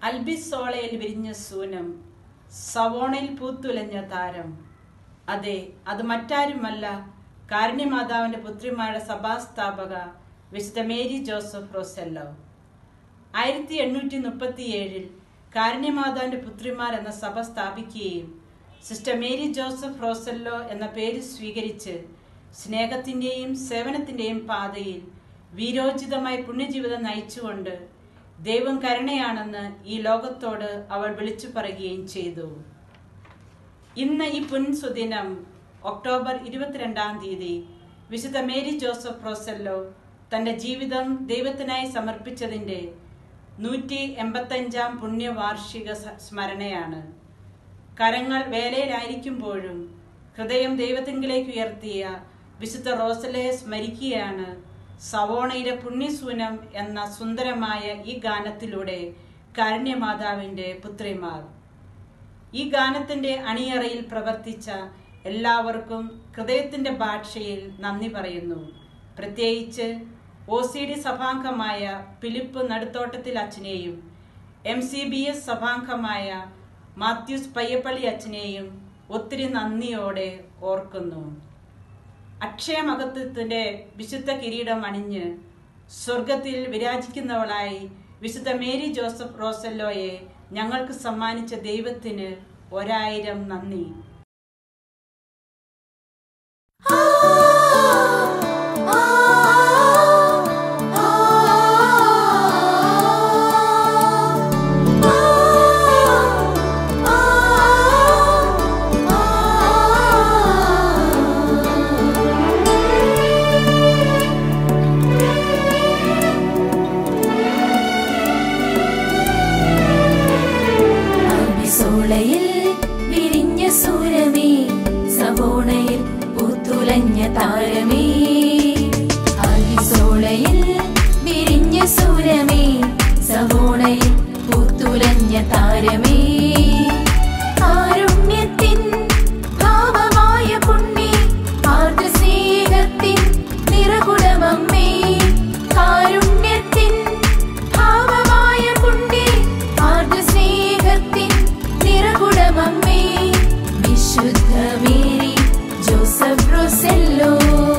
അൽബിസോളയിൽ വിരിഞ്ഞ സൂനം സവോണയിൽ പൂത്തുലഞ്ഞ താരം അതെ അത് മറ്റാരുമല്ല കാരുണ്യമാതാവിന്റെ പുത്രിമാരുടെ സഭാസ്ഥാപക വിശുദ്ധ മേരി ജോസഫ് റോസെല്ലോ ആയിരത്തി എണ്ണൂറ്റി മുപ്പത്തി ഏഴിൽ കാരുണ്യമാതാവിന്റെ പുത്രിമാർ എന്ന സഭ സ്ഥാപിക്കുകയും സിസ്റ്റർ മേരി ജോസഫ് റോസെല്ലോ എന്ന പേര് സ്വീകരിച്ച് സ്നേഹത്തിന്റെയും സേവനത്തിന്റെയും പാതയിൽ വീരോചിതമായി പുണ്യജീവിതം നയിച്ചുകൊണ്ട് ദൈവം കരുണയാണെന്ന് ഈ ലോകത്തോട് അവൾ വിളിച്ചു പറയുകയും ചെയ്തു ഇന്ന് ഈ പുൻസുദിനം ഒക്ടോബർ ഇരുപത്തിരണ്ടാം തീയതി വിശുദ്ധ മേരി ജോസഫ് റോസെല്ലോ തന്റെ ജീവിതം ദൈവത്തിനായി സമർപ്പിച്ചതിന്റെ നൂറ്റി എൺപത്തഞ്ചാം പുണ്യവാർഷിക സ- സ്മരണയാണ് കരങ്ങൾ വേലയിലായിരിക്കുമ്പോഴും ഹൃദയം ദൈവത്തിങ്കിലേക്ക് ഉയർത്തിയ വിശുദ്ധ റോസലയെ സ്മരിക്കുകയാണ് സവോണയിലെ പുണ്യസൂനം എന്ന സുന്ദരമായ ഈ ഗാനത്തിലൂടെ കാരുണ്യമാതാവിന്റെ പുത്രിമാർ ഈ ഗാനത്തിന്റെ അണിയറയിൽ പ്രവർത്തിച്ച എല്ലാവർക്കും ഹൃദയത്തിന്റെ ഭാഷയിൽ നന്ദി പറയുന്നു പ്രത്യേകിച്ച് ഒ സി ഡി സഭാംഗമായ ഫിലിപ്പ് നടുത്തോട്ടത്തിൽ അച്ഛനെയും എം സി ബി എസ് സഭാംഗമായ മാത്യൂസ് പയ്യപ്പള്ളി അച്ഛനെയും ഒത്തിരി നന്ദിയോടെ ഓർക്കുന്നു അക്ഷയമകത്വത്തിന്റെ വിശുദ്ധ കിരീടം അണിഞ്ഞ് സ്വർഗത്തിൽ വിരാജിക്കുന്നവളായി വിശുദ്ധ മേരി ജോസഫ് റോസല്ലോയെ ഞങ്ങൾക്ക് സമ്മാനിച്ച ദൈവത്തിന് ഒരായിരം നന്ദി അൽബിസോളയിൽ വിരിഞ്ഞ സൂരമേ സവോണയിൽ പൂത്തുലഞ്ഞ താരമേ അൽബിസോളയിൽ വിരിഞ്ഞ സൂരമേ സവോണയിൽ പൂത്തുലഞ്ഞ താരമേ കാരുണ്യത്തിൻ ഭാവമായ പുണ്യ ആർദ്രസ്നേഹത്തിൻ നിറകുടമമ്മേ കാരുണ്യത്തിൻ ഭാവമായ പുണ്യ ആർദ്രസ്നേഹത്തിൻ നിറകുടമമ്മേ വിശുദ്ധ മേരി ജോസഫ് റോസെല്ലോ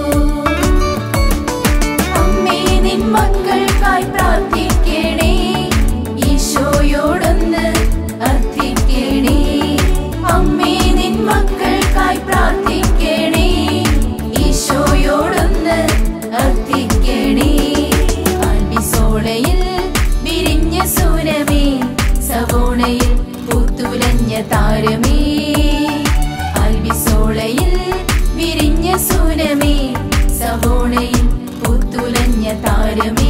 അമ്മേ നിൻ മക്കൾക്കായി പ്രാർത്ഥിക്കണേ ഈശോയോടൊന്ന് അർത്ഥിക്കണേ അമ്മേ നിൻ മക്കൾക്കായി പ്രാർത്ഥിക്കണേ ഈശോയോടൊന്ന് അർത്ഥിക്കണേ ആൽബിസോളയിൽ വിരിഞ്ഞ സൂരമേ സവോണയിൽ പൂത്തുലഞ്ഞ താരമേ ആൽബിസോളയിൽ വിരിഞ്ഞ സൂരമേ സവോണയിൽ പൂത്തുലഞ്ഞ താരമേ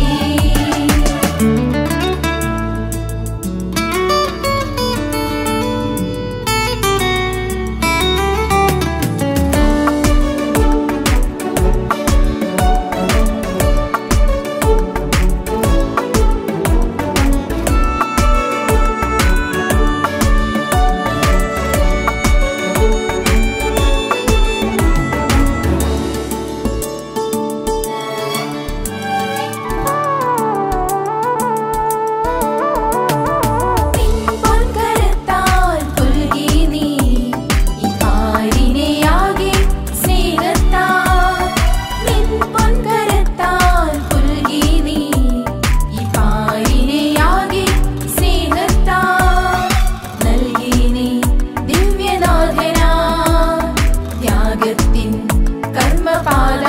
നിൻ പൊൻകരത്താൽ പുൽകി നീ ഈ പാരിനെയാകെ സ്നേഹത്താൽ നിൻ പൊൻകരത്താൽ പുൽകി നീ ഈ പാരിനെയാകെ സ്നേഹത്താൽ നൽകി നീ ദിവ്യനാഥനാ ത്യാഗത്തിൻ കർമ്മപാല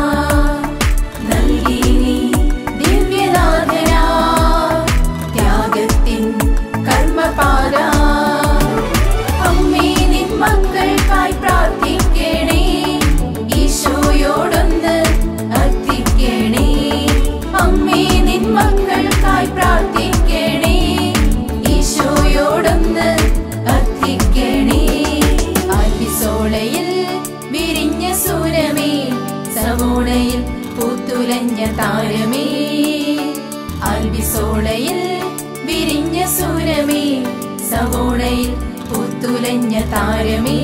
നൽകി നീ ദിവ്യനാഥനാ ത്യാഗത്തിൻ കർമ്മപാല അമ്മേ നിൻ മക്കൾക്കായി പ്രാർത്ഥിക്കണേ ഈശോയോടൊന്ന് അർത്ഥിക്കണേ അമ്മേ നിൻ മക്കൾക്കായി പ്രാർത്ഥിക്കണേ ഈശോയോടൊന്ന് അർത്ഥിക്കണേ ആൽബിസോളയിൽ വിരിഞ്ഞ സൂരമേ സവോണയിൽ പൂത്തുലഞ്ഞ താരമേ ആൽബിസോളയിൽ വിരിഞ്ഞ സൂരമേ സവോണയിൽ പൂത്തുലഞ്ഞ താരമേ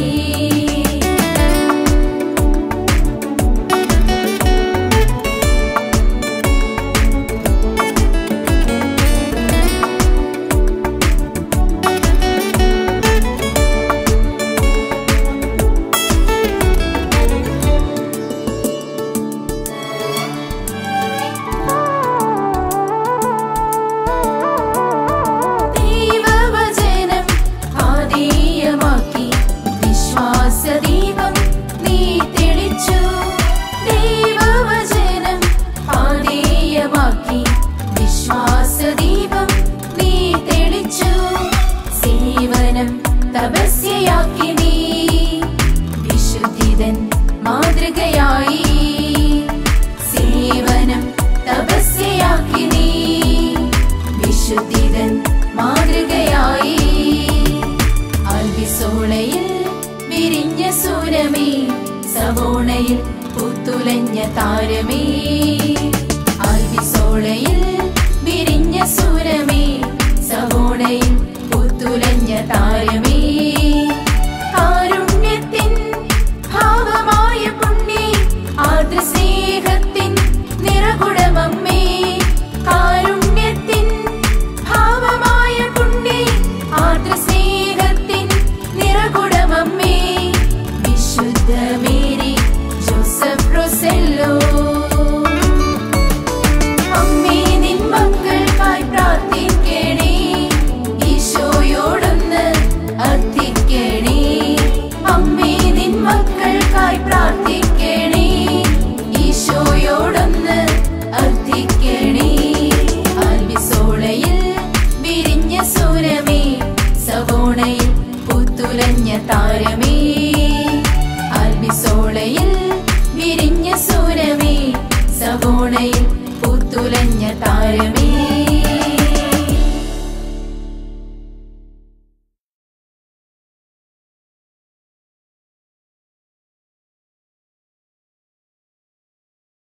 തപസ്യയാക്കി നീ വിശുദ്ധിതൻ മാതൃകയായി സേവനം തപസ്യയാക്കി നീ വിശുദ്ധിതൻ മാതൃകയായി അൽവിസോളയിൽ വിരിഞ്ഞ സൂരമേ സവോണയിൽ പുത്തുലഞ്ഞ താരമേ അൽവിസോളയിൽ